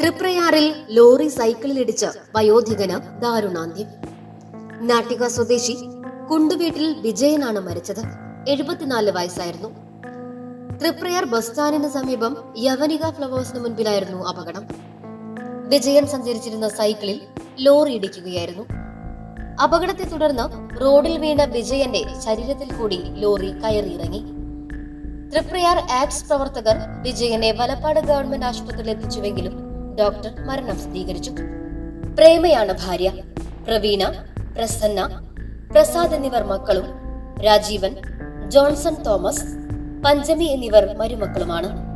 തൃപ്രയാറിൽ lorry സൈക്കിളിലിടിച്ച് വയോധികന് ദാരുണാന്ത്യം നാട്ടിക സ്വദേശി കുണ്ടുവീട്ടിൽ വിജയനാണ് മരിച്ചത് എഴുപത്തിനാല് വയസ്സായിരുന്നു തൃപ്രയാർ ബസ് സ്റ്റാൻഡിന് സമീപം യവനിക ഫ്ലവേഴ്സിന് മുൻപിലായിരുന്നു അപകടം വിജയൻ സഞ്ചരിച്ചിരുന്ന സൈക്കിളിൽ ലോറി ഇടിക്കുകയായിരുന്നു അപകടത്തെ തുടർന്ന് റോഡിൽ വീണ വിജയന്റെ ശരീരത്തിൽ കൂടി ലോറി കയറിയിറങ്ങി തൃപ്രയാർ ആക്ട്സ് പ്രവർത്തകർ വിജയനെ വലപ്പാട് ഗവൺമെന്റ് ആശുപത്രിയിൽ എത്തിച്ചുവെങ്കിലും ഡോക്ടർ മരണം സ്ഥിരീകരിച്ചു പ്രേമയാണ് ഭാര്യ പ്രവീണ പ്രസന്ന പ്രസാദ് എന്നിവർ മക്കളും രാജീവൻ ജോൺസൺ തോമസ് പഞ്ചമി എന്നിവർ മരുമക്കളുമാണ്